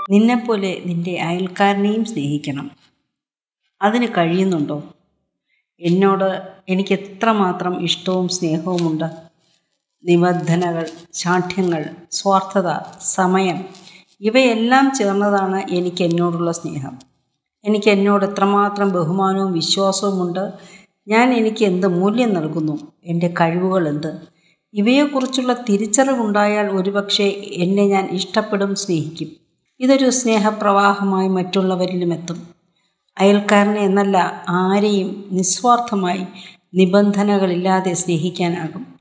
നിന്നെപ്പോലെ നിന്റെ അയൽക്കാരനെയും സ്നേഹിക്കണം അതിന് കഴിയുന്നുണ്ടോ എന്നോട് എനിക്ക് എത്രമാത്രം ഇഷ്ടവും സ്നേഹവുമുണ്ട് നിബന്ധനകൾ ശാഠ്യങ്ങൾ സ്വാർത്ഥത സമയം ഇവയെല്ലാം ചേർന്നതാണ് എനിക്ക് എന്നോടുള്ള സ്നേഹം എനിക്ക് എന്നോട് എത്രമാത്രം ബഹുമാനവും വിശ്വാസവുമുണ്ട് ഞാൻ എനിക്ക് എന്ത് മൂല്യം നൽകുന്നു എൻ്റെ കഴിവുകൾ എന്ത് ഇവയെക്കുറിച്ചുള്ള തിരിച്ചറിവുണ്ടായാൽ ഒരുപക്ഷെ എന്നെ ഞാൻ ഇഷ്ടപ്പെടും സ്നേഹിക്കും ഇതൊരു സ്നേഹപ്രവാഹമായി മറ്റുള്ളവരിലും എത്തും അയൽക്കാരനെ എന്നല്ല ആരെയും നിസ്വാർത്ഥമായി നിബന്ധനകളില്ലാതെ സ്നേഹിക്കാനാകും